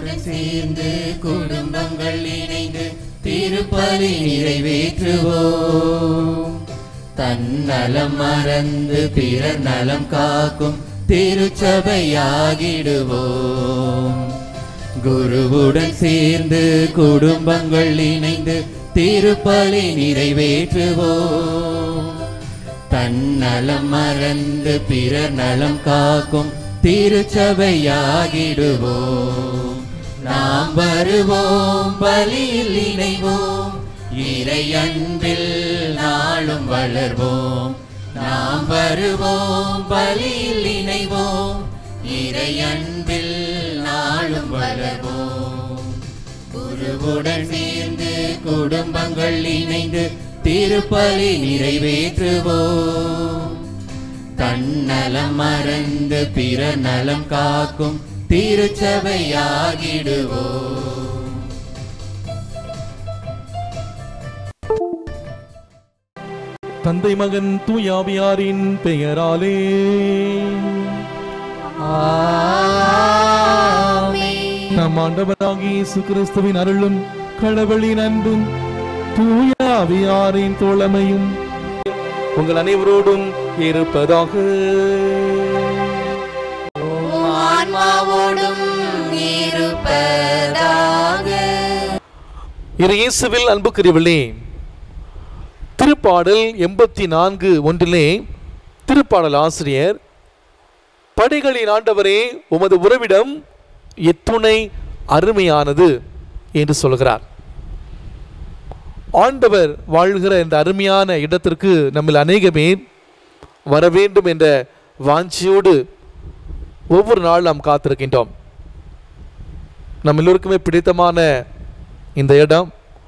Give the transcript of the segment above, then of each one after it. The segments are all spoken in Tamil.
குருவுடன் சேர்ந்து குடும்பங்கள் இணைந்து திருப்பலி நிறைவேற்றுவோம் தன்னலம் மறந்து பிறர் நலம் காக்கும் திருச்சபையாகிடுவோம் குருவுடன் சேர்ந்து குடும்பங்கள் இணைந்து திருப்பலி நிறைவேற்றுவோம் தன்னலம் மறந்து பிறர் நலம் காக்கும் திருச்சபையாகிடுவோம் நாம் வருவோம் பலியில் இணைவோம் இறை அன்பில் நாளும் வளர்வோம் நாம் வருவோம் பலியில் இணைவோம் இறை அன்பில் நாளும் வளர்வோம் குருவுடன் சேர்ந்து குடும்பங்கள் இணைந்து திருப்பலி நிறைவேற்றுவோம் தன்னலம் மறந்து பிற நலம் காக்கும் திருச்சபையாகிடுவோம் தந்தை மகன் தூயாவியாரின் பெயராலே நம் ஆண்டவராகிய இயேசு கிறிஸ்துவின் அருளும் கடவுளின் அன்பும் தூயாவியாரின் தோழமையும் உங்கள் அனைவரோடும் இருப்பதாக ஆன்மாவோடும் இருப்பதாக இரு இயேசுவில் அன்புக்குரியவர்களே திருப்பாடல் எண்பத்தி நான்கு ஒன்றிலே திருப்பாடல் ஆசிரியர் படைகளின் ஆண்டவரே உமது உறவிடம் எத்துணை அருமையானது என்று சொல்கிறார் ஆண்டவர் வாழ்கிற இந்த அருமையான இடத்திற்கு நம்மில் அநேக பேர் வர வேண்டும் என்ற வாஞ்சியோடு ஒவ்வொரு நாள் நாம் காத்திருக்கின்றோம் நம்ம எல்லோருக்குமே பிடித்தமான இந்த இடம்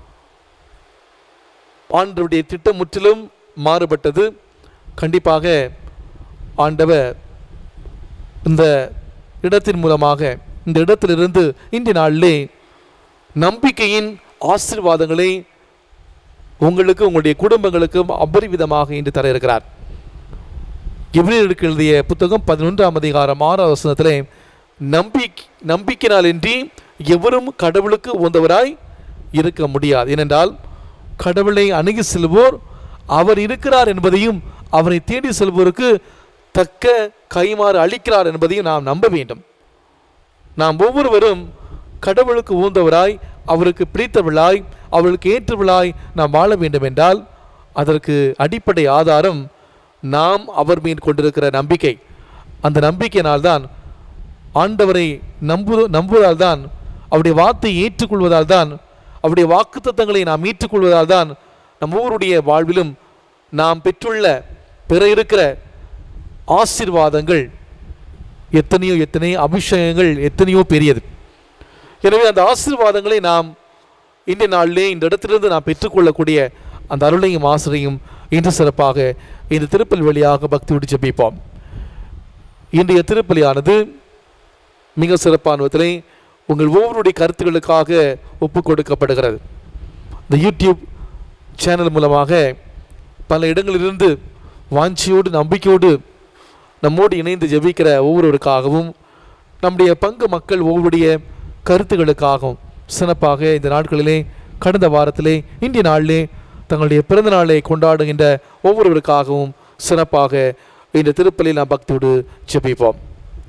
ஆண்டவருடைய திட்டம் முற்றிலும் மாறுபட்டது கண்டிப்பாக ஆண்டவர் இந்த இடத்தின் மூலமாக இந்த இடத்திலிருந்து இன்றைய நாளிலே நம்பிக்கையின் ஆசீர்வாதங்களை உங்களுக்கு உங்களுடைய குடும்பங்களுக்கும் அபரிவிதமாக இன்று தர இருக்கிறார் எவ்ரியருக்கு எழுதிய புத்தகம் பதினொன்றாம் அதிகாரம் ஆறாம் வசனத்திலே நம்பிக்கை நம்பிக்கையினாலின்றி எவரும் கடவுளுக்கு உந்தவராய் இருக்க முடியாது ஏனென்றால் கடவுளை அணுகி செல்வோர் அவர் இருக்கிறார் என்பதையும் அவரை தேடி செல்வோருக்கு தக்க கைமாறு அளிக்கிறார் என்பதையும் நாம் நம்ப வேண்டும் நாம் ஒவ்வொருவரும் கடவுளுக்கு ஊந்தவராய் அவருக்கு பிடித்தவளாய் அவளுக்கு ஏற்றவளாய் நாம் வாழ வேண்டும் என்றால் அதற்கு அடிப்படை ஆதாரம் நாம் அவர் மீது கொண்டிருக்கிற நம்பிக்கை அந்த நம்பிக்கையினால்தான் ஆண்டவரை நம்பு நம்புவதால் தான் அவருடைய வார்த்தையை ஏற்றுக்கொள்வதால் தான் அவருடைய வாக்குத்தத்தங்களை நாம் ஏற்றுக்கொள்வதால் தான் நம் ஒவ்வொருடைய வாழ்விலும் நாம் பெற்றுள்ள பிற இருக்கிற ஆசீர்வாதங்கள் எத்தனையோ எத்தனையோ அபிஷேகங்கள் எத்தனையோ பெரியது எனவே அந்த ஆசீர்வாதங்களை நாம் இன்றைய நாளிலே இந்த இடத்திலிருந்து நாம் பெற்றுக்கொள்ளக்கூடிய அந்த அருளையும் ஆசிரியும் இன்று சிறப்பாக இந்த திருப்பலி வழியாக பக்தியோடு ஜெபிப்போம் இன்றைய திருப்பலியானது மிக சிறப்பான விதத்திலே உங்கள் ஒவ்வொருடைய கருத்துக்களுக்காக ஒப்பு கொடுக்கப்படுகிறது இந்த யூடியூப் சேனல் மூலமாக பல இடங்களிலிருந்து வாஞ்சியோடு நம்பிக்கையோடு நம்மோடு இணைந்து ஜெபிக்கிற ஒவ்வொருவருக்காகவும் நம்முடைய பங்கு மக்கள் ஒவ்வொருடைய கருத்துக்களுக்காகவும் சிறப்பாக இந்த நாட்களிலே கடந்த வாரத்திலே இன்றைய நாளிலே தங்களுடைய பிறந்த நாளை கொண்டாடுகின்ற ஒவ்வொருவருக்காகவும் சிறப்பாக இந்த திருப்பலியில் நாம் பக்தியோடு ஜெபிப்போம்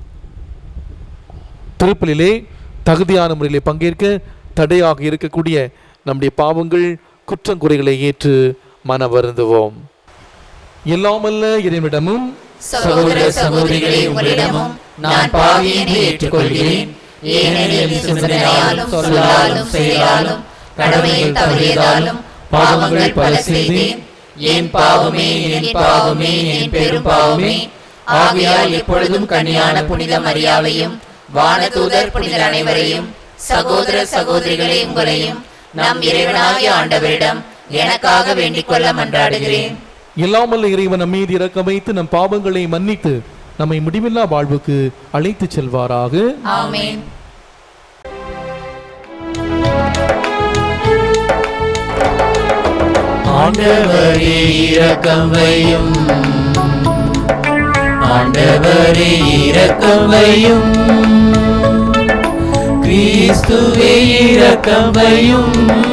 திருப்பலிலே தகுதியான முறையில் பங்கேற்க தடையாக இருக்கக்கூடிய நம்முடைய பாவங்கள் குற்றங்குறைகளை ஏற்று மன வருந்துவோம் எல்லாமல்ல இறைவனிடமும் சகோதர சகோதரிகளே உங்களிடமும் நான் பாவி என்று ஏற்றுக்கொள்கிறேன் ஏனெனில் என் சிந்தனையாலும் சொல்லாலும் செயலாலும் கடமையில் தவறியதாலும் பாவங்கள் பல செய்தேன் என் பாவமே என் பாவமே என் பெரும் பாவமே ஆகையால் எப்பொழுதும் கன்னியான புனித மரியாவையும் வானதூதர் புனிதர் அனைவரையும் சகோதர சகோதரிகளே உங்களையும் நம் இறைவனாகிய ஆண்டவரிடம் எனக்காக வேண்டிக் கொள்ள மன்றாடுகிறேன் எல்லாமல்ல இறைவன் நம் மீது இறக்க வைத்து நம் பாவங்களை மன்னித்து நம்மை முடிவில்லா வாழ்வுக்கு அழைத்துச் செல்வாராக ஆமென் ஆண்டவரே இரக்கம் வையும் ஆண்டவரே இரக்கம் வையும் கிறிஸ்து கிறிஸ்துவே இரக்கம் வையும்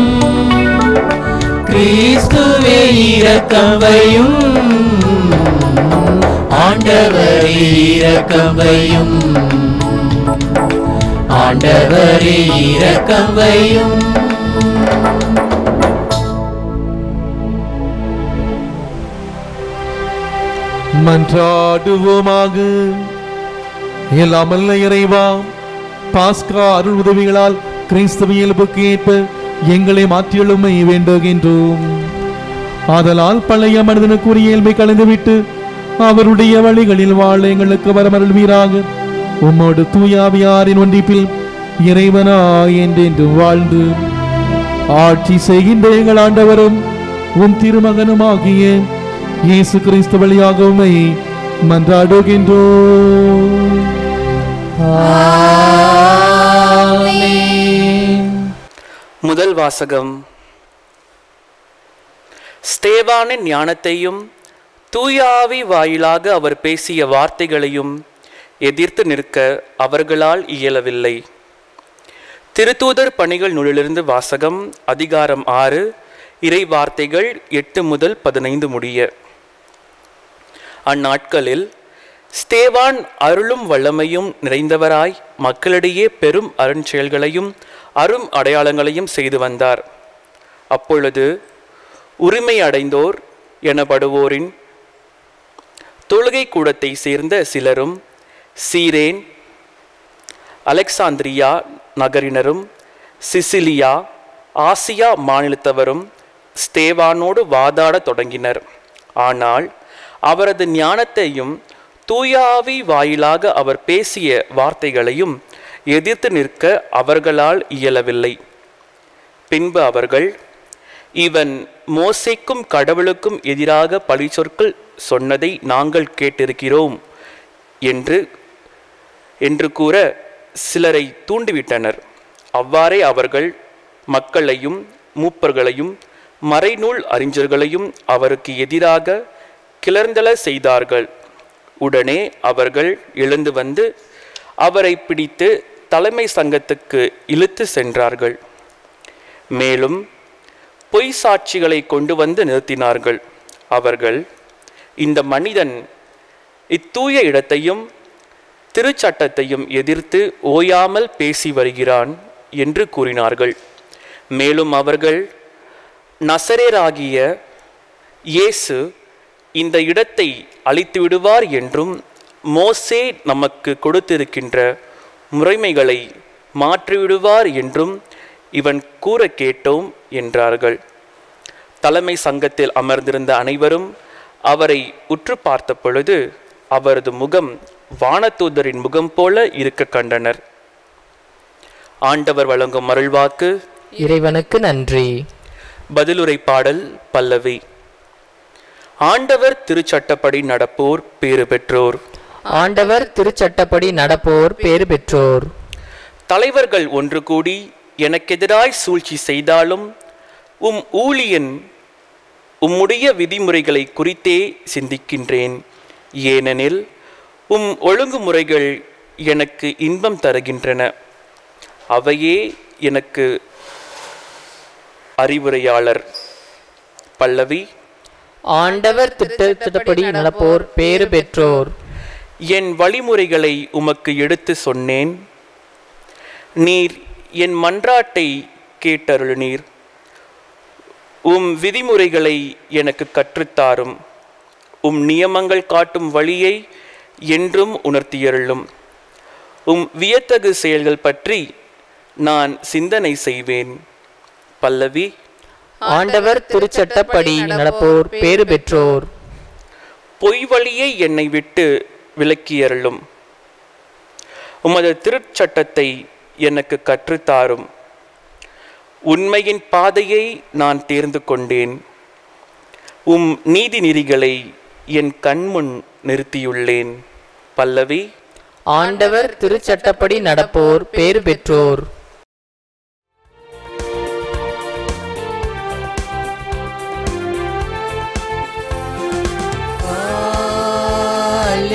கிறிஸ்துவே இரக்கம் வையும் ஆண்டவரே இரக்கம் வையும் ஆண்டவரே இரக்கம் வையும் மன்றாடுவோமாக எல்லாமல்ல இறைவா பாஸ்கா அருள் உதவிகளால் கிறிஸ்தவ இயல்புக்கு ஏற்ப எங்களை மாற்றியெழுமை வேண்டுகின்றோம் ஆதலால் பழைய மனிதனுக்குரிய இயல்பை கலந்துவிட்டு அவருடைய வழிகளில் வாழ எங்களுக்கு வரமருள்வீராக உம்மோடு தூயாவியாரின் ஒன்றிப்பில் இறைவனாய் என்றென்றும் வாழ்ந்து ஆட்சி செய்கின்ற எங்கள் ஆண்டவரும் உம் திருமகனுமாகிய இயேசு கிறிஸ்து வழியாக உம்மை மன்றாடுகின்றோம் முதல் வாசகம் ஸ்தேவானின் ஞானத்தையும் தூய ஆவி வாயிலாக அவர் பேசிய வார்த்தைகளையும் எதிர்த்து நிற்க அவர்களால் இயலவில்லை திருத்தூதர் பணிகள் நூலிலிருந்து வாசகம் அதிகாரம் ஆறு இறை வார்த்தைகள் எட்டு முதல் பதினைந்து முடிய அந்நாட்களில் ஸ்தேவான் அருளும் வல்லமையும் நிறைந்தவராய் மக்களிடையே பெரும் அருஞ்செயல்களையும் அரும் அடையாளங்களையும் செய்து வந்தார் அப்பொழுது உரிமை அடைந்தோர் எனப்படுவோரின் தொழுகை கூடத்தை சேர்ந்த சிலரும் சீரேன் அலெக்சாந்திரியா நகரினரும் சிசிலியா ஆசியா மாநிலத்தவரும் ஸ்தேவானோடு வாதாடத் தொடங்கினர் ஆனால் அவரது ஞானத்தையும் தூயாவி வாயிலாக அவர் பேசிய வார்த்தைகளையும் எதிர்த்து நிற்க அவர்களால் இயலவில்லை பின்பு அவர்கள் இவன் மோசைக்கும் கடவுளுக்கும் எதிராக பழி சொற்கள் சொன்னதை நாங்கள் கேட்டிருக்கிறோம் என்று என்று கூற சிலரை தூண்டிவிட்டனர் அவ்வாறே அவர்கள் மக்களையும் மூப்பர்களையும் மறைநூல் அறிஞர்களையும் அவருக்கு எதிராக கிளர்ந்தல செய்தார்கள் உடனே அவர்கள் எழுந்து வந்து அவரை பிடித்து தலைமை சங்கத்துக்கு இழுத்து சென்றார்கள் மேலும் பொய் சாட்சிகளை கொண்டு வந்து நிறுத்தினார்கள் அவர்கள் இந்த மனிதன் இத்தூய இடத்தையும் திருச்சட்டத்தையும் எதிர்த்து ஓயாமல் பேசி வருகிறான் என்று கூறினார்கள் மேலும் அவர்கள் நசரேராகிய இயேசு இந்த இடத்தை அழித்து விடுவார் என்றும் மோசே நமக்கு கொடுத்திருக்கின்ற முறைமைகளை மாற்றிவிடுவார் என்றும் இவன் கூற கேட்டோம் என்றார்கள் தலைமை சங்கத்தில் அமர்ந்திருந்த அனைவரும் அவரை உற்று பார்த்த பொழுது அவரது முகம் வானதூதரின் முகம் போல இருக்க கண்டனர் ஆண்டவர் வழங்கும் அருள்வாக்கு இறைவனுக்கு நன்றி பதிலுரை பாடல் பல்லவி ஆண்டவர் திருச்சட்டப்படி நடப்போர் பேறு பெற்றோர் ஆண்டவர் திருச்சட்டப்படி நடப்போர் பேறு பெற்றோர் தலைவர்கள் ஒன்று கூடி எனக்கெதிராய் சூழ்ச்சி செய்தாலும் உம் ஊழியன் உம்முடைய விதிமுறைகளை குறித்தே சிந்திக்கின்றேன் ஏனெனில் உம் ஒழுங்குமுறைகள் எனக்கு இன்பம் தருகின்றன அவையே எனக்கு அறிவுரையாளர் பல்லவி ஆண்டவர் திட்டத்திட்டப்படி நடப்போர் பேறு பெற்றோர் என் வழிமுறைகளை உமக்கு எடுத்து சொன்னேன் நீர் என் மன்றாட்டை கேட்டருளினீர் உம் விதிமுறைகளை எனக்கு கற்றுத்தாரும் உம் நியமங்கள் காட்டும் வழியை என்றும் உணர்த்தியருளும் உம் வியத்தகு செயல்கள் பற்றி நான் சிந்தனை செய்வேன் பல்லவி ஆண்டவர் திருச்சட்டப்படி நடப்போர் பேறு பெற்றோர் பொய் வழியை என்னை விட்டு விலக்கியருளும் உமது திருச்சட்டத்தை எனக்கு கற்றுத்தாரும் உண்மையின் பாதையை நான் தேர்ந்து கொண்டேன் உம் நீதி நெறிகளை என் கண்முன் நிறுத்தியுள்ளேன் பல்லவி ஆண்டவர் திருச்சட்டப்படி நடப்போர் பேறு பெற்றோர்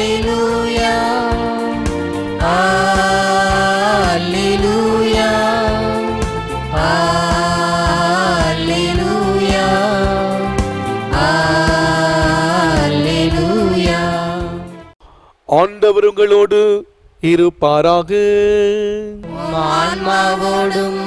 Alleluia. Alleluia. ஆண்டவர் உங்களோடு இருப்பாராக ஆன்மாவோடும்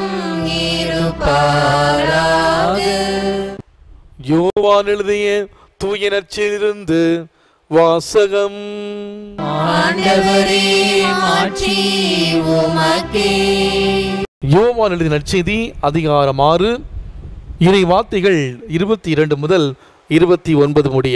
இருப்பாராக யோவான் எழுதிய தூய நற்செய்தியிலிருந்து வாசகம் ஆண்டவரே மாற்றி உமக்கே யோவான் எழுதிய நற்செய்தி அதிகாரம் ஆறு இறை வார்த்தைகள் இருபத்தி இரண்டு முதல் இருபத்தி ஒன்பது முடிய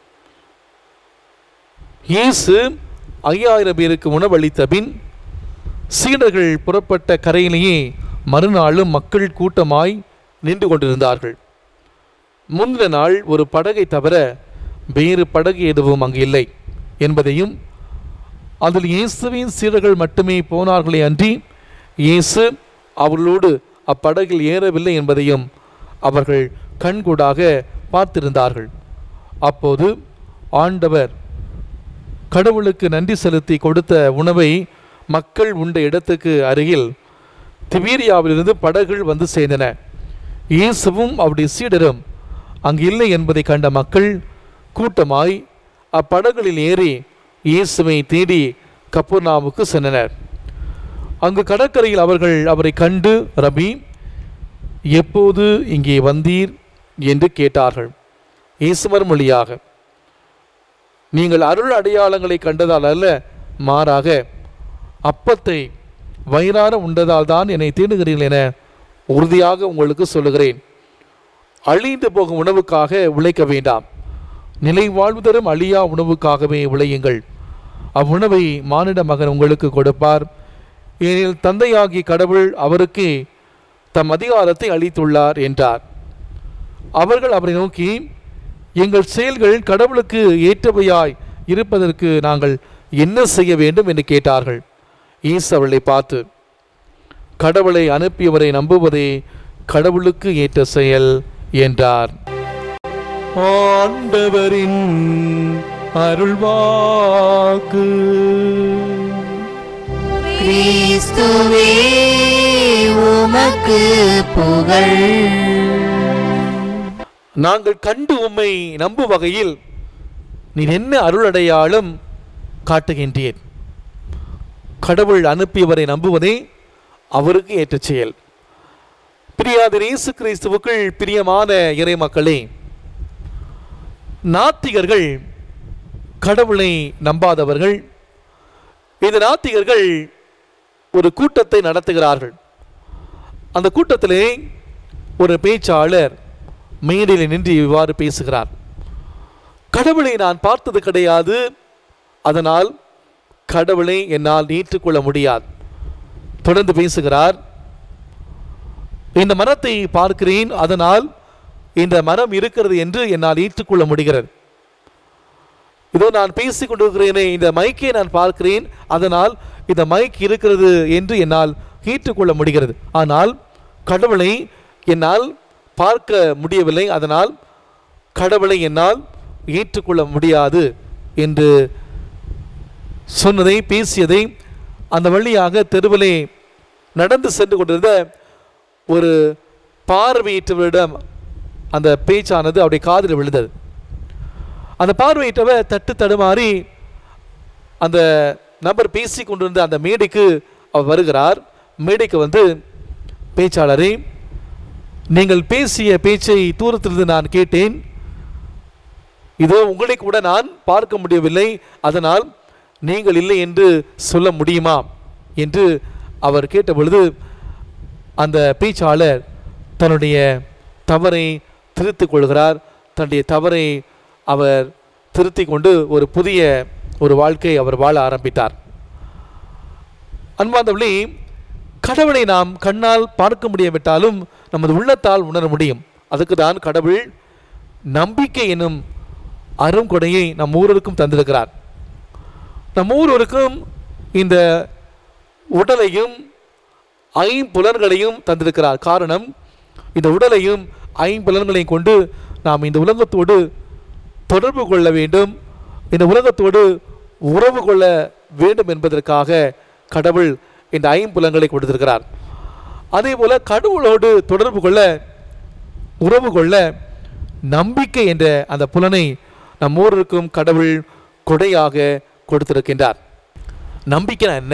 இயேசு ஐயாயிரம் பேருக்கு உணவளித்த பின் சீடர்கள் புறப்பட்ட கரையிலேயே மறுநாளும் மக்கள் கூட்டமாய் நின்று கொண்டிருந்தார்கள் முந்தின நாள் ஒரு படகை தவிர வேறு படகு எதுவும் அங்கு இல்லை என்பதையும் அதில் இயேசுவின் சீடர்கள் மட்டுமே போனார்களே அன்றி இயேசு அவர்களோடு அப்படகில் ஏறவில்லை என்பதையும் அவர்கள் கண்கூடாக பார்த்திருந்தார்கள் அப்போது ஆண்டவர் கடவுளுக்கு நன்றி செலுத்தி கொடுத்த உணவை மக்கள் உண்ட இடத்துக்கு அருகில் திபீரியாவிலிருந்து படகுகள் வந்து சேர்ந்தன இயேசுவும் அவருடைய சீடரும் அங்கு இல்லை என்பதை கண்ட மக்கள் கூட்டமாய் அப்படகுகளில் ஏறி இயேசுவை தேடி கப்பர்நாமுக்கு சென்றனர் அங்கு கடற்கரையில் அவர்கள் அவரை கண்டு ரபி எப்போது இங்கே வந்தீர் என்று கேட்டார்கள் இயேசுவர் மொழியாக நீங்கள் அருள் அடையாளங்களை கண்டதால் அல்ல மாறாக அப்பத்தை வயிறார உண்டதால் தான் என்னை தேடுகிறீர்கள் என உறுதியாக உங்களுக்கு சொல்லுகிறேன் அழிந்து போகும் உணவுக்காக உழைக்க வேண்டாம் நிலை வாழ்வு தரும் அழியா உணவுக்காகவே உழையுங்கள் அவ்வுணவை மானிட மகன் உங்களுக்கு கொடுப்பார் ஏனெனில் தந்தையாகி கடவுள் அவருக்கு தம் அதிகாரத்தை அளித்துள்ளார் என்றார் அவர்கள் அவரை நோக்கி எங்கள் செயல்கள் கடவுளுக்கு ஏற்றவையாய் இருப்பதற்கு நாங்கள் என்ன செய்ய வேண்டும் என்று கேட்டார்கள் ஈசு அவர்களை பார்த்து கடவுளை அனுப்பியவரை நம்புவதே கடவுளுக்கு ஏற்ற செயல் என்றார் ஆண்டவரின் அருள்வாக்கு கிறிஸ்துவே உமக்கு புகழ் நாங்கள் கண்டு உம்மை நம்பும் வகையில் நீர் என்ன அருளடையாளம் காட்டுகின்றீர் கடவுள் அனுப்பியவரை நம்புவதே அவருக்கு ஏற்ற செயல் பிரியாத இயேசு கிறிஸ்துவுக்குள் பிரியமான இறை மக்களே நாத்திகர்கள் கடவுளை நம்பாதவர்கள் இந்த நாத்திகர்கள் ஒரு கூட்டத்தை நடத்துகிறார்கள் அந்த கூட்டத்திலே ஒரு பேச்சாளர் மேடையில் நின்று இவ்வாறு பேசுகிறார் கடவுளை நான் பார்த்தது கிடையாது அதனால் கடவுளை என்னால் ஏற்றுக்கொள்ள முடியாது தொடர்ந்து பேசுகிறார் இந்த மரத்தை பார்க்கிறேன் அதனால் இந்த மரம் இருக்கிறது என்று என்னால் ஏற்றுக்கொள்ள முடிகிறது இதோ நான் பேசிக் கொண்டிருக்கிறேனே இந்த மைக்கை நான் பார்க்கிறேன் அதனால் இந்த மைக் இருக்கிறது என்று என்னால் ஏற்றுக்கொள்ள முடிகிறது ஆனால் கடவுளை என்னால் பார்க்க முடியவில்லை அதனால் கடவுளை என்னால் ஏற்றுக்கொள்ள முடியாது என்று சொன்னதை பேசியதை அந்த வழியாக தெருவிலே நடந்து சென்று கொண்டிருந்த ஒரு பார்வையற்றவரிடம் அந்த பேச்சானது அவருடைய காதில் விழுந்தது அந்த பார்வையிட்டவர் தட்டு தடுமாறி அந்த நபர் பேசி கொண்டிருந்த அந்த மேடைக்கு அவர் வருகிறார் மேடைக்கு வந்து பேச்சாளரே நீங்கள் பேசிய பேச்சை தூரத்திலிருந்து நான் கேட்டேன் இதோ உங்களை கூட நான் பார்க்க முடியவில்லை அதனால் நீங்கள் இல்லை என்று சொல்ல முடியுமா என்று அவர் கேட்ட பொழுது அந்த பேச்சாளர் தன்னுடைய தவறை திருத்திக் கொள்கிறார் தன்னுடைய தவறை அவர் திருத்திக் கொண்டு ஒரு புதிய ஒரு வாழ்க்கை அவர் வாழ ஆரம்பித்தார் அன்பாந்தவழி கடவுளை நாம் கண்ணால் பார்க்க முடியாவிட்டாலும் நமது உள்ளத்தால் உணர முடியும் அதுக்கு தான் கடவுள் நம்பிக்கை என்னும் அருங்கொடையை நம் ஊருக்கும் தந்திருக்கிறார் நம் ஊருக்கும் இந்த உடலையும் ஐம்புலன்களையும் தந்திருக்கிறார் காரணம் இந்த உடலையும் ஐம்புலன்களையும் கொண்டு நாம் இந்த உலகத்தோடு தொடர்பு கொள்ள வேண்டும் இந்த உலகத்தோடு உறவு கொள்ள வேண்டும் என்பதற்காக கடவுள் இந்த ஐம்புலன்களை கொடுத்திருக்கிறார் அதே போல கடவுளோடு தொடர்பு கொள்ள உறவு கொள்ள நம்பிக்கை என்ற அந்த புலனை நம் ஊருக்கும் கடவுள் கொடையாக கொடுத்திருக்கின்றார் நம்பிக்கைனா என்ன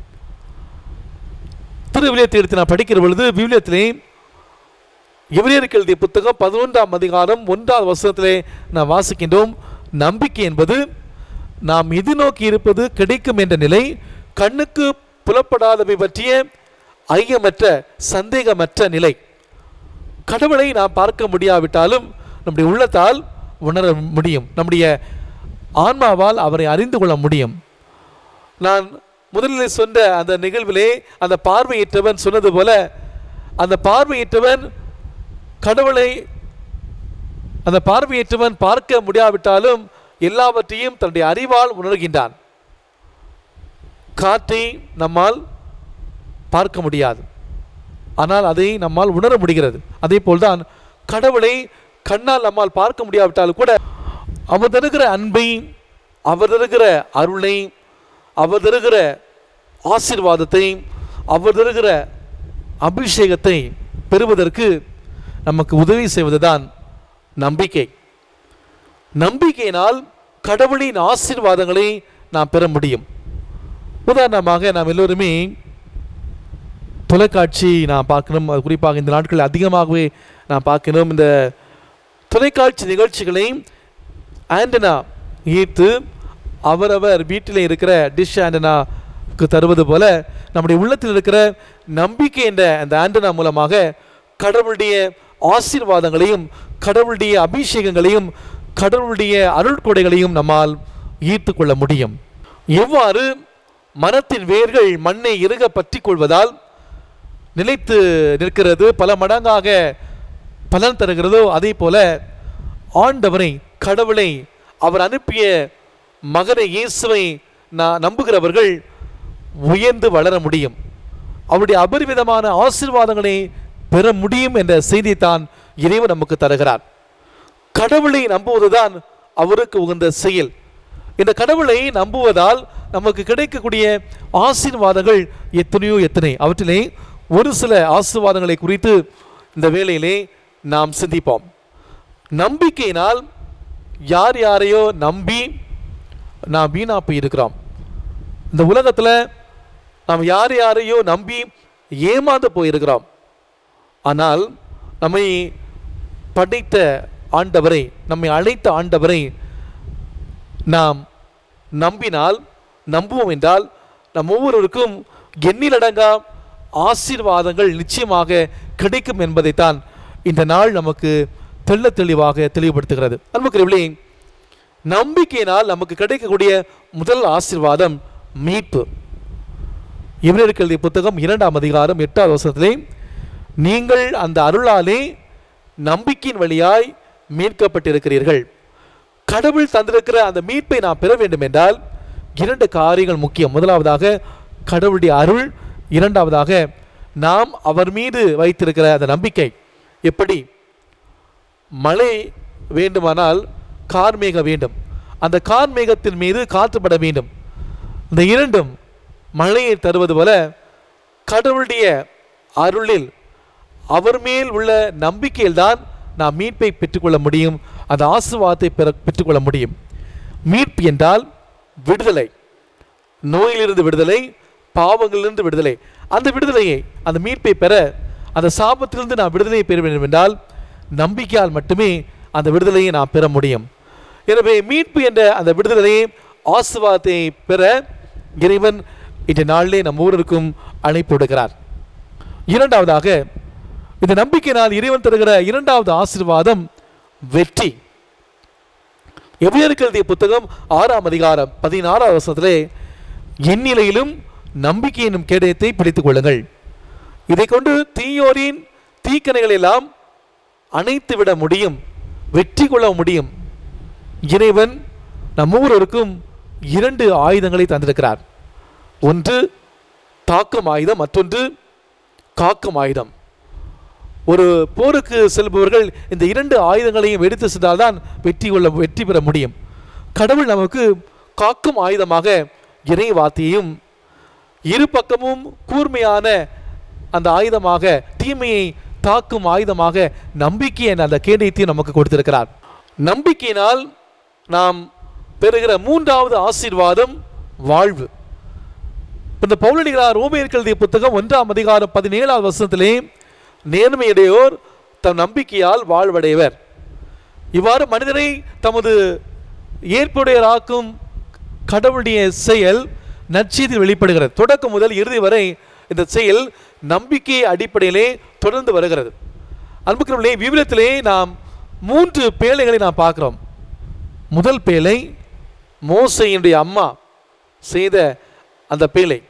திருவிலியத்தை எடுத்து நான் படிக்கிற பொழுது விவிலியத்திலே எவரியருக்கு எழுதிய புத்தகம் பதினொன்றாம் அதிகாரம் ஒன்றாவது வசனத்திலே நாம் வாசிக்கின்றோம் நம்பிக்கை என்பது நாம் எதிர்நோக்கி இருப்பது கிடைக்கும் என்ற நிலை கண்ணுக்கு புலப்படாதவை பற்றிய ஐயமற்ற சந்தேகமற்ற நிலை கடவுளை நாம் பார்க்க முடியாவிட்டாலும் நம்முடைய உள்ளத்தால் உணர முடியும் நம்முடைய ஆன்மாவால் அவரை அறிந்து கொள்ள முடியும் நான் முதலில் சொன்ன அந்த நிகழ்விலே அந்த பார்வையற்றவன் சொன்னது போல அந்த பார்வையற்றவன் கடவுளை அந்த பார்வையற்றவன் பார்க்க முடியாவிட்டாலும் எல்லாவற்றையும் தன்னுடைய அறிவால் உணர்கின்றான் காற்றை நம்மால் பார்க்க முடியாது ஆனால் அதை நம்மால் உணர முடிகிறது அதே போல்தான் கடவுளை கண்ணால் நம்மால் பார்க்க முடியாவிட்டாலும் கூட அவர் தருகிற அன்பை அவர் தருகிற அருளை அவர் தருகிற ஆசீர்வாதத்தை அவர் தருகிற அபிஷேகத்தை பெறுவதற்கு நமக்கு உதவி செய்வதுதான் நம்பிக்கை நம்பிக்கையினால் கடவுளின் ஆசீர்வாதங்களை நாம் பெற முடியும் உதாரணமாக நாம் எல்லோருமே தொலைக்காட்சி நான் பார்க்கணும் அது குறிப்பாக இந்த நாட்களில் அதிகமாகவே நான் பார்க்கணும் இந்த தொலைக்காட்சி நிகழ்ச்சிகளை ஆண்டனா ஈர்த்து அவரவர் வீட்டில் இருக்கிற டிஷ் ஆண்டனாக்கு தருவது போல நம்முடைய உள்ளத்தில் இருக்கிற நம்பிக்கை என்ற அந்த ஆண்டனா மூலமாக கடவுளுடைய ஆசீர்வாதங்களையும் கடவுளுடைய அபிஷேகங்களையும் கடவுளுடைய அருள்கொடைகளையும் நம்மால் ஈர்த்து கொள்ள முடியும் எவ்வாறு மரத்தின் வேர்கள் மண்ணை இறுக பற்றி கொள்வதால் நிலைத்து நிற்கிறது பல மடங்காக பலன் தருகிறதோ அதே போல ஆண்டவரை கடவுளை அவர் அனுப்பிய மகனை இயேசுவை நான் நம்புகிறவர்கள் உயர்ந்து வளர முடியும் அவருடைய அபரிவிதமான ஆசீர்வாதங்களை பெற முடியும் என்ற செய்தியைத்தான் இறைவன் நமக்கு தருகிறார் கடவுளை நம்புவதுதான் அவருக்கு உகந்த செயல் இந்த கடவுளை நம்புவதால் நமக்கு கிடைக்கக்கூடிய ஆசீர்வாதங்கள் எத்தனையோ எத்தனை அவற்றிலே ஒரு சில ஆசீர்வாதங்களை குறித்து இந்த வேளையிலே நாம் சிந்திப்போம் நம்பிக்கையினால் யார் யாரையோ நம்பி நாம் வீணா போயிருக்கிறோம் இந்த உலகத்தில் நாம் யார் யாரையோ நம்பி ஏமாந்து போயிருக்கிறோம் ஆனால் நம்மை படைத்த ஆண்டவரை நம்மை அழைத்த ஆண்டவரை நாம் நம்பினால் நம்புவோம் என்றால் நம் ஒவ்வொருவருக்கும் எண்ணிலடங்கா ஆசீர்வாதங்கள் நிச்சயமாக கிடைக்கும் என்பதைத்தான் இந்த நாள் நமக்கு தெள்ள தெளிவாக தெளிவுபடுத்துகிறது அன்புக்குரியவர்களே நம்பிக்கையினால் நமக்கு கிடைக்கக்கூடிய முதல் ஆசீர்வாதம் மீட்பு இவருக்கு எழுதிய புத்தகம் இரண்டாம் அதிகாரம் எட்டாவது வசனத்திலே நீங்கள் அந்த அருளாலே நம்பிக்கையின் வழியாய் மீட்கப்பட்டிருக்கிறீர்கள் கடவுள் தந்திருக்கிற அந்த மீட்பை நாம் பெற வேண்டும் என்றால் இரண்டு காரியங்கள் முக்கியம் முதலாவதாக கடவுளுடைய அருள் இரண்டாவதாக நாம் அவர் மீது வைத்திருக்கிற அந்த நம்பிக்கை எப்படி மழை வேண்டுமானால் கார்மேகம் வேண்டும் அந்த கார்மேகத்தின் மீது காற்றுப்பட வேண்டும் இந்த இரண்டும் மழையை தருவது போல கடவுளுடைய அருளில் அவர் மேல் உள்ள நம்பிக்கையில்தான் நாம் மீட்பை பெற்றுக்கொள்ள முடியும் அந்த ஆசீர்வாதத்தை பெற பெற்றுக்கொள்ள முடியும் மீட்பு என்றால் விடுதலை நோயிலிருந்து விடுதலை பாவங்களிலிருந்து விடுதலை அந்த விடுதலையை அந்த மீட்பை பெற அந்த சாபத்திலிருந்து நாம் விடுதலையை பெற வேண்டும் என்றால் நம்பிக்கையால் மட்டுமே அந்த விடுதலையை நாம் பெற முடியும் எனவே மீட்பு என்ற அந்த விடுதலையை ஆசீர்வாதத்தை பெற இறைவன் இன்றைய நாளிலே நம் ஒவ்வொருவருக்கும் அழைப்பு விடுகிறார் இரண்டாவதாக இந்த நம்பிக்கையினால் இறைவன் தருகிற இரண்டாவது ஆசீர்வாதம் வெற்றி எவ்வியருக்கு எழுதிய புத்தகம் ஆறாம் அதிகாரம் பதினாறாம் வருஷத்திலே எந்நிலையிலும் நம்பிக்கை என்னும் கேடயத்தை பிடித்துக் கொள்ளுங்கள் இதை கொண்டு தீயோரின் தீக்கணைகள் எல்லாம் அணைத்து விட முடியும் வெற்றி கொள்ள முடியும் இறைவன் நம் ஒவ்வொருவருக்கும் இரண்டு ஆயுதங்களை தந்திருக்கிறார் ஒன்று தாக்கும் ஆயுதம் மற்றொன்று காக்கும் ஆயுதம் ஒரு போருக்கு செல்பவர்கள் இந்த இரண்டு ஆயுதங்களையும் எடுத்து சென்றால்தான் வெற்றி கொள்ள வெற்றி பெற முடியும் கடவுள் நமக்கு காக்கும் ஆயுதமாக இறை வார்த்தையையும் இரு பக்கமும் கூர்மையான அந்த ஆயுதமாக தீமையை தாக்கும் ஆயுதமாக நம்பிக்கை என்ற அந்த கேடயத்தையும் நமக்கு கொடுத்திருக்கிறார் நம்பிக்கையினால் நாம் பெறுகிற மூன்றாவது ஆசீர்வாதம் வாழ்வு இப்ப இந்த பவுலடிகளார் ரோமையர் எழுதிய புத்தகம் ஒன்றாம் அதிகாரம் பதினேழாவது வருஷத்திலே நேர்மையுடையோர் தம் நம்பிக்கையால் வாழ்வடைவர் இவ்வாறு மனிதரை தமது ஏற்புடையராக்கும் கடவுளுடைய செயல் நற்செய்தியில் வெளிப்படுகிறது தொடக்கம் முதல் இறுதி வரை இந்த செயல் நம்பிக்கை அடிப்படையிலே தொடர்ந்து வருகிறது அன்புக்கிறவர்களே விவிலியத்திலே நாம் மூன்று பேழைகளை நாம் பார்க்கிறோம் முதல் பேழை மோசையினுடைய அம்மா செய்த அந்த பேழை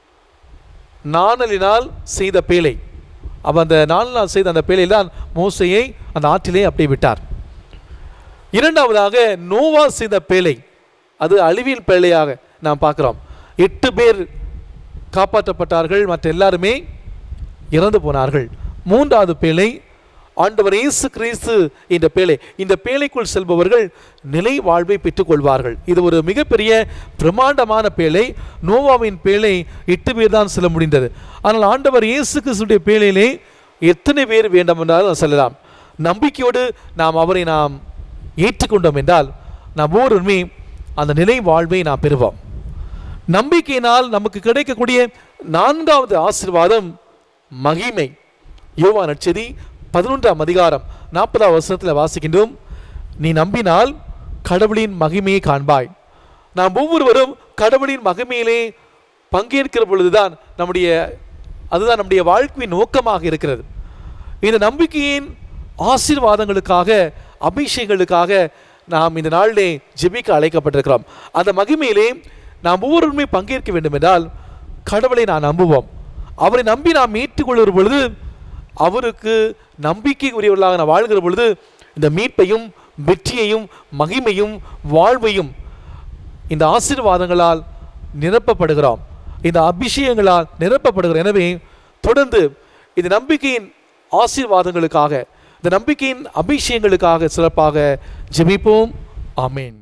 நாணலினால் செய்த பேழை அவ அந்த நாளினால் செய்த அந்த பேழையில் தான் மோசையை அந்த ஆற்றிலே அப்படியே விட்டார் இரண்டாவதாக நோவா செய்த பேழை அது அழிவியல் பேழையாக நாம் பார்க்கிறோம் எட்டு பேர் காப்பாற்றப்பட்டார்கள் மற்ற எல்லாருமே இறந்து போனார்கள் மூன்றாவது பேழை ஆண்டவர் இயேசு கிறிஸ்து இந்த பேழை இந்த பேழைக்குள் செல்பவர்கள் நிலை வாழ்வை பெற்றுக்கொள்வார்கள் இது ஒரு மிகப்பெரிய பிரம்மாண்டமான பேழை நோவாவின் பேழை எட்டு பேர் தான் செல்ல முடிந்தது ஆனால் ஆண்டவர் இயேசு கிறிஸ்துடைய பேழையிலே எத்தனை பேர் வேண்டும் என்றாலும் செல்லலாம் நம்பிக்கையோடு நாம் அவரை நாம் ஏற்றுக்கொண்டோம் என்றால் நாம் ஒவ்வொருமே அந்த நிலை வாழ்வை நாம் பெறுவோம் நம்பிக்கையினால் நமக்கு கிடைக்கக்கூடிய நான்காவது ஆசீர்வாதம் மகிமை யோவா நற்செய்தி பதினொன்றாம் அதிகாரம் நாற்பதாம் வருஷத்தில் வாசிக்கின்றோம் நீ நம்பினால் கடவுளின் மகிமையை காண்பாய் நாம் ஒவ்வொருவரும் கடவுளின் மகிமையிலே பங்கேற்கிற பொழுதுதான் நம்முடைய அதுதான் நம்முடைய வாழ்க்கையின் நோக்கமாக இருக்கிறது இந்த நம்பிக்கையின் ஆசீர்வாதங்களுக்காக அபிஷேகங்களுக்காக நாம் இந்த நாளிலே ஜெபிக்க அழைக்கப்பட்டிருக்கிறோம் அந்த மகிமையிலே நாம் ஒவ்வொருவருமே பங்கேற்க வேண்டும் என்றால் கடவுளை நான் நம்புவோம் அவரை நம்பி நாம் ஏற்றுக்கொள்கிற பொழுது அவருக்கு நம்பிக்கை உரியவர்களாக நாம் வாழ்கிற பொழுது இந்த மீட்பையும் வெற்றியையும் மகிமையும் வாழ்வையும் இந்த ஆசீர்வாதங்களால் நிரப்பப்படுகிறோம் இந்த அபிஷேகங்களால் நிரப்பப்படுகிறோம் எனவே தொடர்ந்து இந்த நம்பிக்கையின் ஆசீர்வாதங்களுக்காக இந்த நம்பிக்கையின் அபிஷேகங்களுக்காக சிறப்பாக ஜெபிப்போம் ஆமென்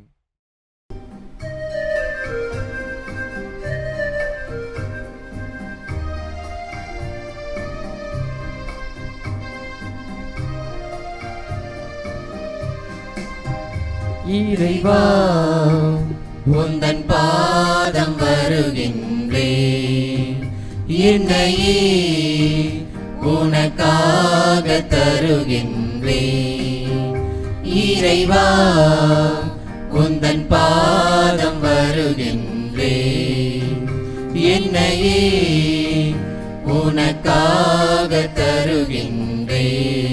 இறைவா உந்தன் பாதம் வருகின்றே என்னையே உனக்காக தருகின்றே இறைவா உந்தன் பாதம் வருகின்றே என்னையே உனக்காக தருகின்றே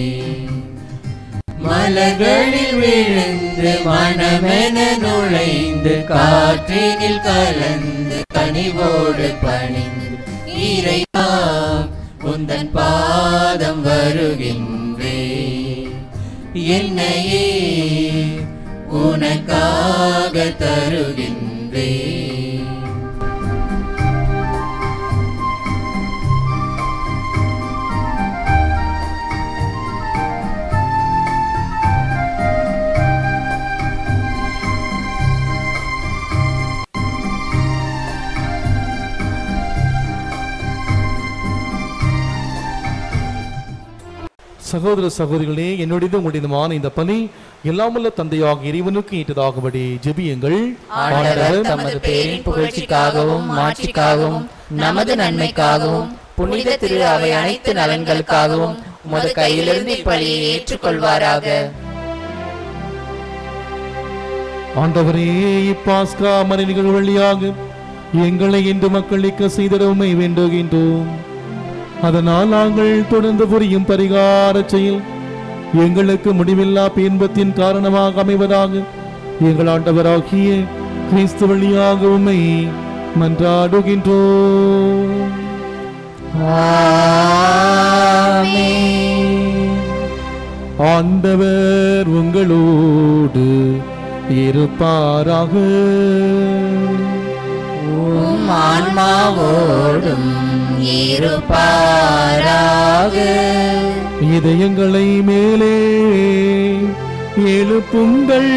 மலர்களில் விழுந்து மனமென நுழைந்து காற்றினில் கலந்து கனிவோடு பணிந்து இறைவா உந்தன் பாதம் வருகின்றே என்னையே உனக்காக தருகின்றே சகோதர சகோதரிகளே என்னுடைய உங்களுடையதுமான இந்த பணி எல்லாமல்ல தந்தையாக இறைவனுக்கு ஏற்றதாகும்படி ஜெபியுங்கள் ஆண்டவர் தமது பேரின் புகழ்ச்சிக்காகவும் மாட்சிக்காகவும் நமது நன்மைக்காகவும் புனித திரு அவை அனைத்து நலன்களுக்காகவும் உமது கையிலிருந்து இப்பலியை ஏற்றுக்கொள்வாராக ஆண்டவரே இப்பாஸ்கா மனிதர்கள் வழியாக எங்களை இன்று மக்களுக்கு செய்திடவுமை வேண்டுகின்றோம் அதனால் நாங்கள் தொடர்ந்து புரியும் பரிகார செயல் எங்களுக்கு முடிவில்லா இன்பத்தின் காரணமாக அமைவதாக எங்கள் ஆண்டவராகிய கிறிஸ்து வழியாக உம்மை மன்றாடுகின்றோம் ஆண்டவர் உங்களோடு இருப்பாராக உம் ஆன்மாவோடும் இருப்பாராக இதயங்களை மேலே எழுப்புங்கள்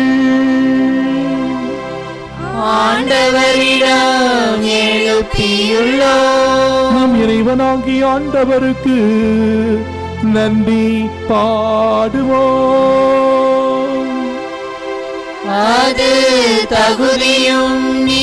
ஆண்டவரிடம் எழுப்பியுள்ளோம் நம் இறைவனாகி ஆண்டவருக்கு நன்றி பாடுவோம் அது தகுதியும்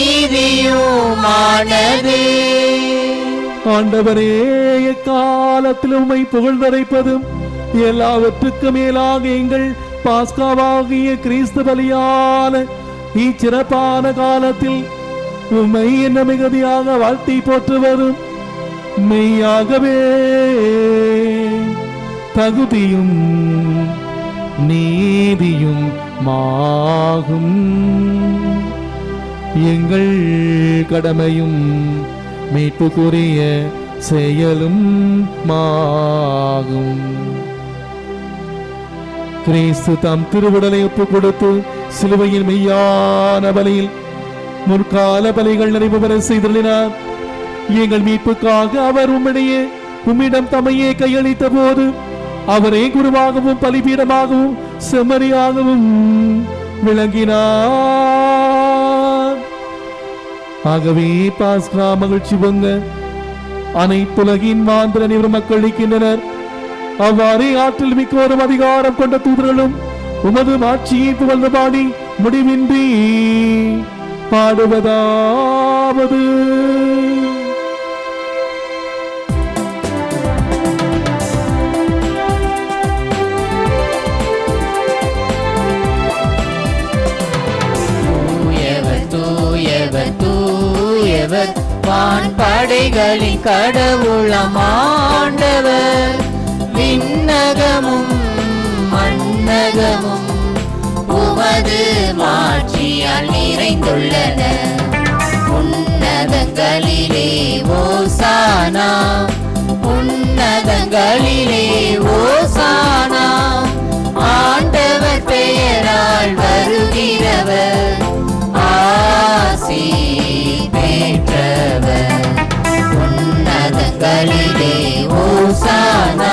நீதியுமானது ஆண்டவரே எக்காலத்தில் உம்மை புகழ்ந்தரைப்பதும் எல்லாவற்றுக்கும் மேலாக எங்கள் பாஸ்காவாகிய கிறிஸ்து பலியான இச்சிறப்பான காலத்தில் உம்மை என்ன மிகுதியாக வாழ்த்தி போற்றுவதும் மெய்யாகவே தகுதியும் நீதியும் மாகும் எங்கள் கடமையும் மீட்புக்குரிய செயலும் மாகும் கிறிஸ்து தம் திருவுடலை ஒப்புக் கொடுத்து சிலுவையின் மெய்யான பலியில் முற்கால பலிகள் நிறைவு பெற செய்துள்ளினார் எங்கள் மீட்புக்காக அவர் உம்மிடையே உம்மிடம் தம்மையே கையளித்த போது அவரே குருவாகவும் பலிபீடமாகவும் செம்மறியாகவும் விளங்கினார் ஆகவே பாஸ்கா மகிழ்ச்சி பொங்க அனைத்துலகின் மாந்திர நிவர் மக்கள் இருக்கின்றனர் அவ்வாறே ஆற்றல் மிக்கோரும் அதிகாரம் கொண்ட தூதர்களும் உமது மாட்சியை புகழ்ந்த பாடி முடிவின்றி பாடுவதாவது தூயவர் தூயவர் தூயவர் வான் படைகளின் கடவுளமாண்டவர் விண்ணகமும் மண்ணகமும் உமது மாட்சியால் நிறைந்துள்ளன உன்னதங்களிலே ஓசானா உன்னதங்களிலே ஓசானா ஆண்டவர் பெயரால் வருகிறவர் ஆசி பெற்றவர் உன்னதங்களிலே ஓசானா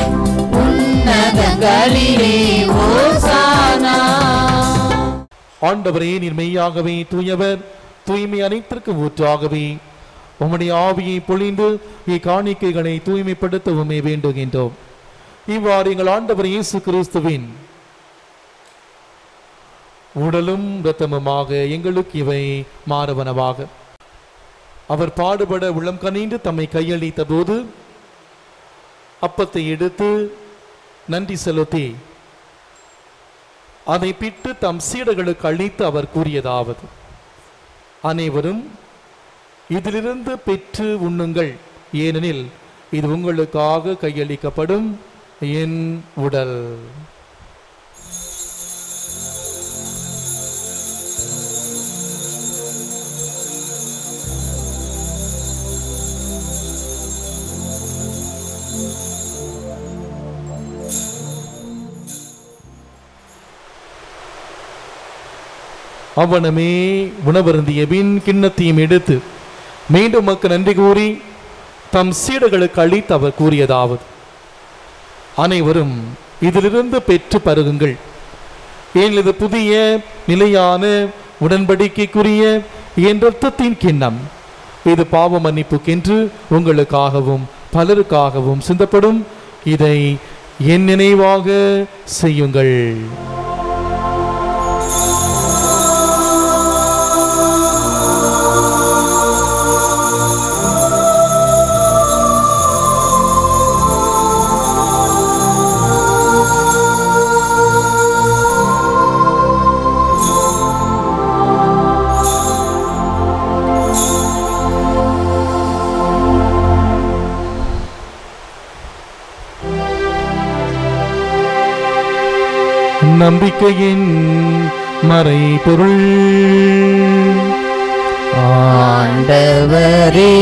உன்னதங்களிலே ஓசானா ஆண்டவரே நீர் மெய்யாகவே தூயவர் தூய்மை அனைத்திற்கு ஊற்றாகவே உம்முடைய ஆவியை பொழிந்து இக்காணிக்கைகளை தூய்மைப்படுத்தவுமே வேண்டுகின்றோம் இவ்வாறு எங்கள் ஆண்டவர் இயேசு கிறிஸ்துவின் உடலும் இரத்தமுமாக எங்களுக்கு இவை மாறுவனவாக அவர் பாடுபட உள்ளம் கனிந்து தம்மை கையளித்த போது அப்பத்தை எடுத்து நன்றி செலுத்தி அதை பிட்டு தம் சீடர்களுக்கு அளித்து அவர் கூறியதாவது அனைவரும் இதிலிருந்து பெற்று உண்ணுங்கள் ஏனெனில் இது உங்களுக்காக கையளிக்கப்படும் என் உடல் அவனமே உணவருந்திய பின் கிண்ணத்தையும் எடுத்து மீண்டும் மக்கள் நன்றி கூறி தம் சீடர்களுக்கு அளித்து அவர் கூறியதாவது அனைவரும் இதிலிருந்து பெற்று பருகுங்கள் ஏன் இது புதிய நிலையான உடன்படிக்கைக்குரிய என் ரத்தத்தின் கிண்ணம் இது பாவ மன்னிப்புக்கென்று உங்களுக்காகவும் பலருக்காகவும் சிந்தப்படும் இதை என் நினைவாக செய்யுங்கள் நம்பிக்கையின் மறைபொருள் ஆண்டவரே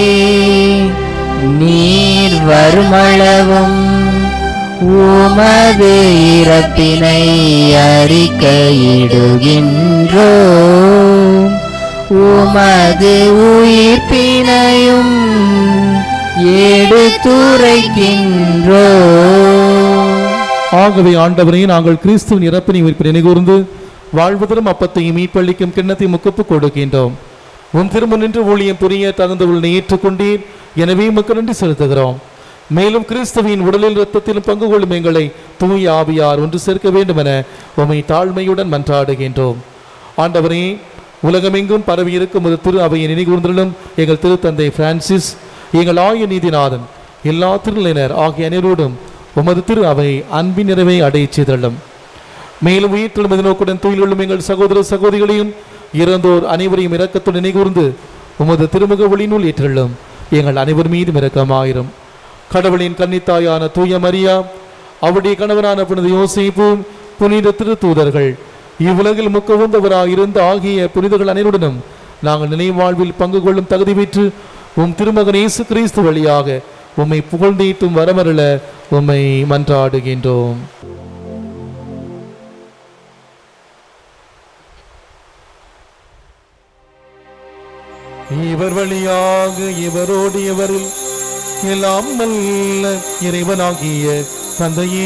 நீர் வருமளவும் உமது இறப்பினை அறிக்கையிடுகின்றோ உமது உயிர்ப்பினையும் எடுத்துரைக்கின்றோ ஆகவே ஆண்டவரே நாங்கள் கிறிஸ்துவின் இறப்பினை உயிர்ப்பினை நிகழ்ந்து வாழ்வதலும் அப்பத்தையும் மீட்பளிக்கும் கிண்ணத்தை முக்கப்பு கொடுக்கின்றோம் உன் திரும்ப நின்று ஊழியம் புரிய தகுந்த உள்ளனை ஏற்றுக்கொண்டீர் எனவே மக்கள் நன்றி செலுத்துகிறோம் மேலும் கிறிஸ்துவின் உடலில் இரத்தத்திலும் பங்கு கொள்ளும் எங்களை தூய ஆவியார் ஒன்று சேர்க்க வேண்டும் என உமை தாழ்மையுடன் மன்றாடுகின்றோம் ஆண்டவரே உலகமெங்கும் பரவி இருக்கும் ஒரு திரு அவையை நினைகூர்ந்திலும் எங்கள் திருத்தந்தை பிரான்சிஸ் எங்கள் ஆய நீதிநாதன் எல்லா திருநிலையினர் ஆகிய அனைவரோடும் உமது திரு அவை அன்பின் நிறைவை அடையச் செய்தள்ளும் மேலும் உயிர்த்தெழும் நோக்குடன் துயிலுள்ளும் எங்கள் சகோதர சகோதரிகளையும் இறந்தோர் அனைவரையும் இரக்கத்துடன் நினைகூர்ந்து உமது திருமுக ஒளிநூல் ஏற்றள்ளும் எங்கள் அனைவர் மீதும் இரக்கமாயிரும் கடவுளின் கன்னித்தாயான தூய மரியா அவருடைய கணவனான புனித யோசிப்பு புனித திருத்தூதர்கள் இவ்வுலகில் முக்கவுந்தவராக இருந்த ஆகிய புனிதர்கள் அனைவருடனும் நாங்கள் நினைவாழ்வில் பங்கு கொள்ளும் தகுதி பெற்று உம் திருமகன் இயேசு கிறிஸ்து வழியாக உம்மை புகழ்ந்தீட்டும் வரமருள உம்மை மன்றாடுகின்றோம் இவர் வழியாக இவரோடு இவரில் எல்லாம் நல்ல இறைவனாகிய தந்தையே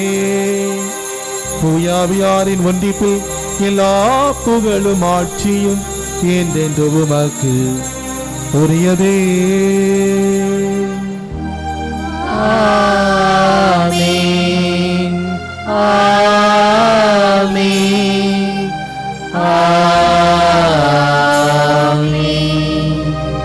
தூயாவியாரின் ஒன்றிப்பில் எல்லா புகழும் ஆட்சியும் என்றென்று உமக்கு உரியதே ஆமென் ஆமென் ஆமென்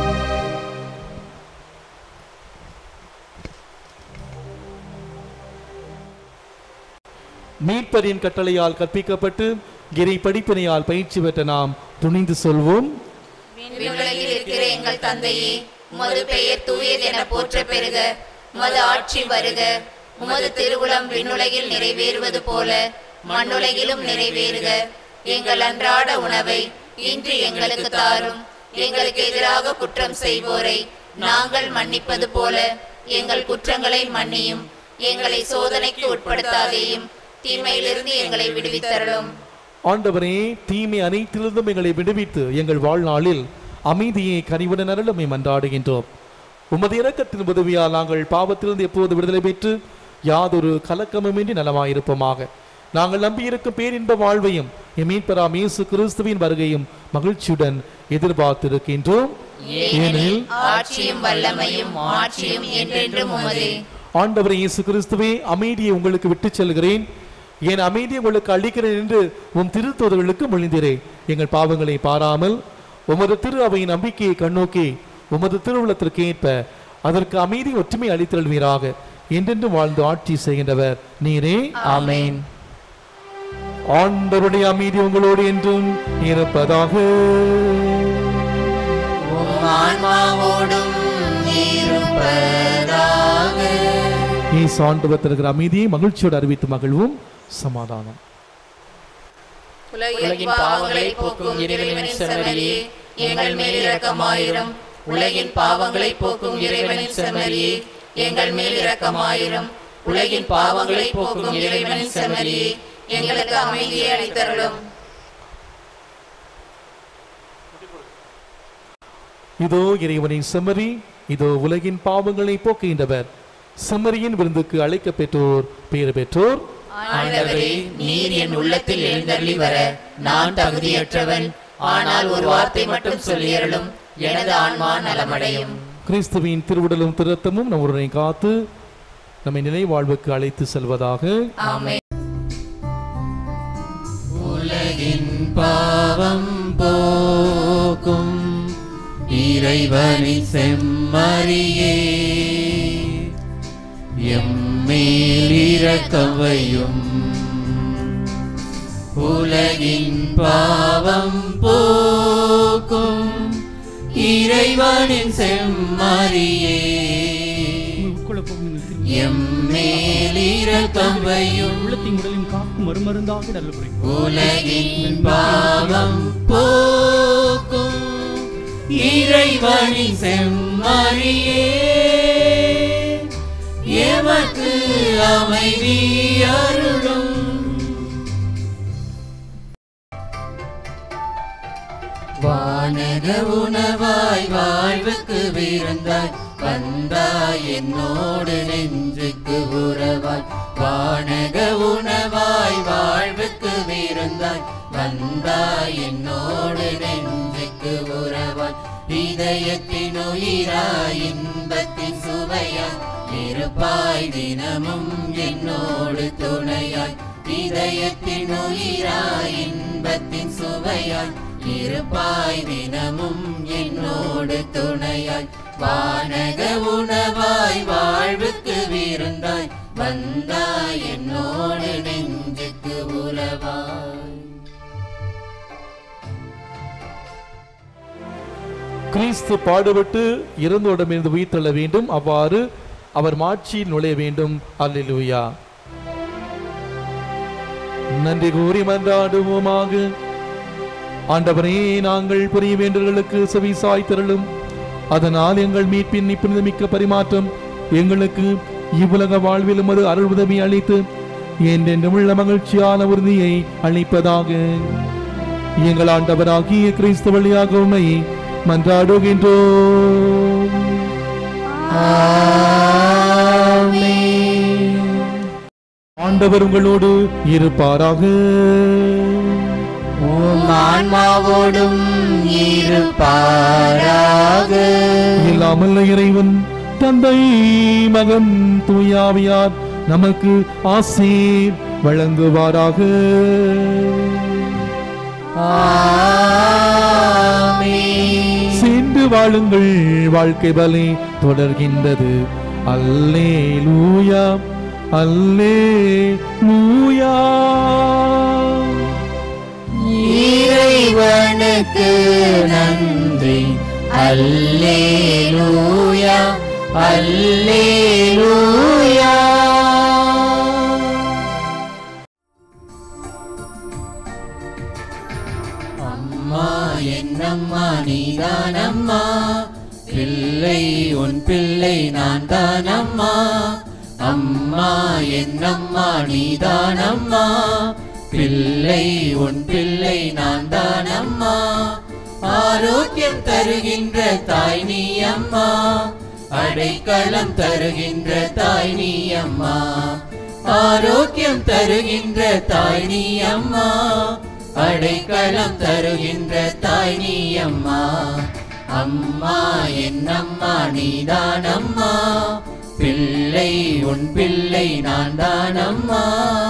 மீட்பரின் கட்டளையால் கற்பிக்கப்பட்டு இறை படிப்பினையால் பயிற்சி பெற்ற நாம் துணிந்து சொல்வோம் விண்ணுலகில் இருக்கிற எங்கள் தந்தையே உமது பெயர் தூயது என போற்ற பெறுக உமது ஆட்சி வருக உமது திருவுளம் விண்ணுலகில் நிறைவேறுவது போல மண்ணுலகிலும் நிறைவேறுக எங்கள் அன்றாட உணவை இன்று எங்களுக்கு தாரும் எங்களுக்கு எதிராக குற்றம் செய்வோரை நாங்கள் மன்னிப்பது போல எங்கள் குற்றங்களை மன்னியும் எங்களை சோதனைக்கு உட்படுத்தாதேயும் தீமையிலிருந்து எங்களை விடுவித்தருளும் ஆண்டவரே தீமை அனைத்திலிருந்தும் எங்களை விடுவித்து எங்கள் வாழ்நாளில் அமைதியை கனிவுடன் அருளுமை மன்றாடுகின்றோம் உமது இரக்கத்தின் உதவியால் நாங்கள் பாவத்திலிருந்து எப்போது விடுதலை பெற்று யாதொரு கலக்கமுமின்றி நலமாயிருப்போமாக நாங்கள் நம்பியிருக்கும் பேரின்ப வாழ்வையும் எம் மீட்பராம் இயேசு கிறிஸ்துவின் வருகையும் மகிழ்ச்சியுடன் எதிர்பார்த்திருக்கின்றோம் ஏனெனில் ஆட்சியும் வல்லமையும் ஆட்சியும் என்றென்றும் உமதே ஆண்டவர் இயேசு கிறிஸ்துவே அமைதியை உங்களுக்கு விட்டுச் செல்கிறேன் என் அமைதியை உங்களுக்கு அளிக்கிறேன் என்று உம் திருத்தோதர்களுக்கு மொழிந்தீரே எங்கள் பாவங்களை பாராமல் உமது திரு அவையின் நம்பிக்கையை கண்ணோக்கி உமது திருவுளத்திற்கு ஏற்ப அதற்கு அமைதி ஒற்றுமை அளித்தல்வீராக என்றென்று வாழ்ந்து ஆட்சி செய்கின்றவர் நீரே ஆமென் ஆண்டவருடைய அமைதி உங்களோடு என்றும் இருப்பதாக உம் ஆன்மாவோடும் இருப்பதாக இயேசு ஆண்டவர் தருகிற அமைதியை மகிழ்ச்சியோடு அறிவித்து மகிழ்வும் சமாதானம் உலகின் பாவங்களை போக்கும் இறைவனின் செம்மறியே எங்கள் மேல் இரக்கமாயிரும் உலகின் பாவங்களை போக்கும் இறைவனின் செம்மறியே எங்கள் மேல் இரக்கமாயிரும் உலகின் பாவங்களை போக்கும் இறைவனின் செம்மறியே எங்களுக்கு அமைதியை அளித்தருளும் இதோ இறைவனின் செம்மறி இதோ உலகின் பாவங்களை போக்குகின்றவர் செம்மறியின் விருந்துக்கு அழைக்க பெற்றோர் பேறு பெற்றோர் ஆண்டவரே நீர் என் உள்ளத்தில் எழுந்தருளி வர நான் தகுதியற்றவன் ஆனால் ஒரு வார்த்தை மட்டும் சொல்லியருளும் எனது ஆன்மா நலமடையும் கிறிஸ்துவின் திருவுடலும் திருத்தமும் நம்முடனே காத்து நம்மை நிலை வாழ்வுக்கு அழைத்து செல்வதாக ஆமென் உலகின் பாவம் போக்கும் இறைவனின் செம்மறியே எம்மேல் இரக்கவையும் உலகின் பாவம் போக்கும் இறைவனின் செம்மறியே எம்மேல் இரக்கவையும் உள்ளத்தின் உடலின் காக்கும் மறுமருந்தாக நல்லபுரி உலகின் பாவம் போக்கும் இறைவனின் செம்மறியே எமக்கு அமைதி அருளும் வானக உணவாய் வாழ்வுக்கு விருந்தாய் வந்தாய் என்னோடு நெஞ்சுக்கு உறவாய் வானக உணவாய் வாழ்வுக்கு விருந்தாய் வந்தாய் என்னோடு நெஞ்சுக்கு உறவாய் இதயத்தின் உயிராய் இன்பத்தின் சுவையாய் இருப்பாய் தினமும் என்னோடு துணையாய் இதயத்தின் உயிராய் இன்பத்தின் சுவையாய் இருப்பாய் தினமும் என்னோடு துணையாய் வானக உணவாய் வாழ்வுக்கு விருந்தாய் வந்தாய் என்னோடு நெஞ்சுக்கு உறவாய் கிறிஸ்து பாடுபட்டு இறந்தோடமிருந்து உயிர் தள்ள வேண்டும் அவ்வாறு அவர் மாட்சியில் நுழைய வேண்டும் அல்லேலூயா நன்றி கூறி மன்றாடுவோமாக ஆண்டவரே நாங்கள் புரிய வேண்டர்களுக்கு செவி சாய்த்திரளும் அதனால் எங்கள் மீட்பின் நிப்புணிதமிக்க பரிமாற்றம் எங்களுக்கு இவ்வுலக வாழ்வில் உமது அருள் உதவி அளித்து என்றென்றும் உள்ள மகிழ்ச்சியான உறுதியை அளிப்பதாக எங்கள் ஆண்டவராகிய கிறிஸ்து வழியாக உம்மை மன்றாடுகின்றோம் ஆண்டவர் உங்களோடு இருப்பாராக உம் ஆன்மாவோடும் இருப்பாராக இல்லாமல் இறைவன் தந்தை மகன் தூயாவியார் நமக்கு ஆசீர் வழங்குவாராக ஆமென். சென்று வாழுங்கள் வாழ்க்கை பலி தொடர்கின்றது அல்லே லூயா அல்லே லூயா இறைவனுக்கு நன்றி அல்லேலூயா அல்லேலூயா அம்மா என்னம்மா நீதானம்மா பிள்ளை உன் பிள்ளை நான் தானம்மா அம்மா என்னம்மா நீதானம்மா பிள்ளை உன் பிள்ளை நான் தானம்மா ஆரோக்கியம் தருகின்ற தாய் நீ அம்மா அடைக்கலம் தருகின்ற தாய் நீ அம்மா ஆரோக்கியம் தருகின்ற தாய் நீ அம்மா அடைக்கலம் தருகின்ற தாய் நீ அம்மா அம்மா என்னம்மா நீதானம்மா பிள்ளை உன் பிள்ளை நான் தானம்மா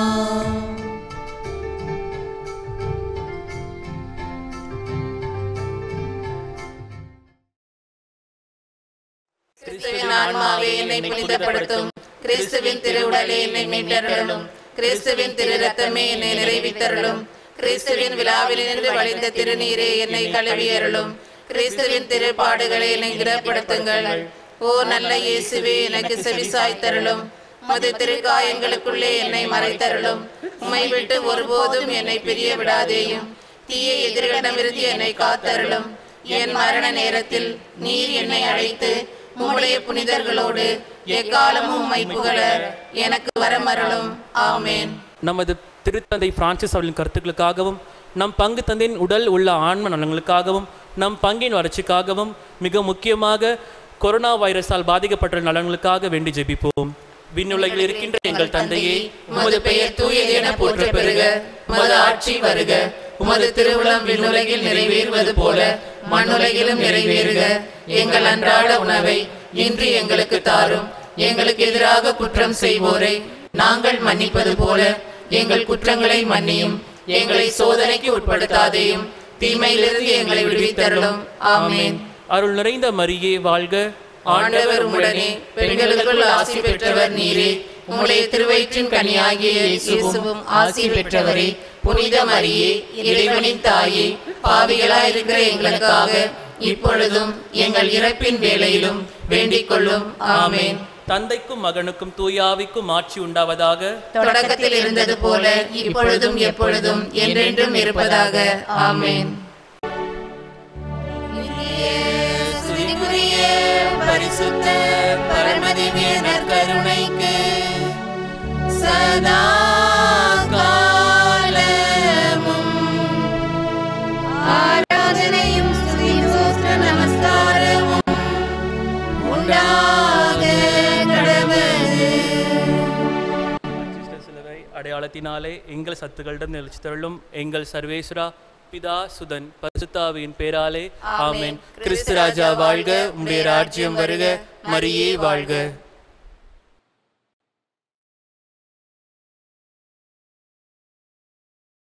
கிறிஸ்துவின் ஆன்மாவே என்னை புனிதப்படுத்தும் கிறிஸ்துவின் திருவுடலே என்னை மீட்டருளும் கிறிஸ்துவின் திரு ரத்தமே என்னை நிறைவித்தருளும் கிறிஸ்துவின் விழாவில் நின்று வழிந்த திருநீரே என்னை கழுவியருளும் கிறிஸ்துவின் திருப்பாடுகளை என்னை திடப்படுத்துங்கள் ஓ நல்ல இயேசுவே எனக்கு செவிசாய்த்தருளும் மது திருக்காயங்களுக்குள்ளே என்னை மறைத்தருளும் உம்மை விட்டு ஒருபோதும் என்னை பிரிய விடாதேயும் தீய எதிர்களிடமிருந்து என்னை காத்தருளும் என் மரண நேரத்தில் நீர் என்னை அழைத்து உம்முடைய புனிதர்களோடு எக்காலமும் உம்மை புகழ எனக்கு வரமருளும் ஆமேன் நமது திருத்தந்தை பிரான்சிஸ் அவர்களின் கருத்துக்களுக்காகவும் நம் பங்கு தந்தையின் உடல் உள்ள ஆன்ம நலன்களுக்காகவும் நம் பங்கின் வளர்ச்சிக்காகவும் மிக முக்கியமாக கொரோனா வைரஸால் பாதிக்கப்பட்ட நலன்களுக்காக வேண்டி ஜெபிப்போம் விண்ணுலகில் இருக்கின்ற எங்கள் தந்தையே உமது பெயர் தூயது என போற்ற பெறுக உமது ஆட்சி வருக உமது திருவுளம் விண்ணுலகில் நிறைவேறுவது போல மண்ணுலகிலும் நிறைவேறுக எங்கள் அன்றாட உணவை இன்று எங்களுக்கு தாரும் எங்களுக்கு எதிராக குற்றம் செய்வோரை நாங்கள் மன்னிப்பது போல எங்கள் குற்றங்களை மன்னியும் எங்களை சோதனைக்கு உட்படுத்தாதேயும் தீமையிலிருந்து எங்களை விடுவித்தருளும் ஆமேன் அருள் நிறைந்த மரியே வாழ்க ஆண்டவர் உடனே பெண்களுக்குள் ஆசி பெற்றவர் நீரே உம்முடைய திருவயிற்றின் கனியாகிய இயேசுவும் ஆசி பெற்றவரே புனித மரியே இறைவனின் தாயே பாவிகளாயிருக்கிற எங்களுக்காக இப்பொழுதும் எங்கள் இறப்பின் வேளையிலும் வேண்டிக் கொள்ளும் ஆமேன் தந்தைக்கும் மகனுக்கும் தூயாவிக்கும் ஆட்சி உண்டாவதாக தொடக்கத்தில் இருந்தது போல இப்பொழுதும் எப்பொழுதும் என்றென்றும் இருப்பதாக ஆமேன் பரிசுத்த பரமதிவிய நற்கருணைக்கு சதா காலமும் ஆராதனையும் ஸ்துதியும் ஸ்தோத்திர நமஸ்காரமும் உண்டாக கடவுள் கிறிஸ்த சிலுவை அடையாளத்தினாலே எங்கள் சத்துக்களிடம் நிலைச்சு தள்ளும் எங்கள் சர்வேஸ்வரா பிதா சுதன் பரிசுத்தாவியின் பேராலே ஆமென் கிறிஸ்து ராஜா வாழ்க உம்முடைய ராஜ்யம் வருக மரியே வாழ்க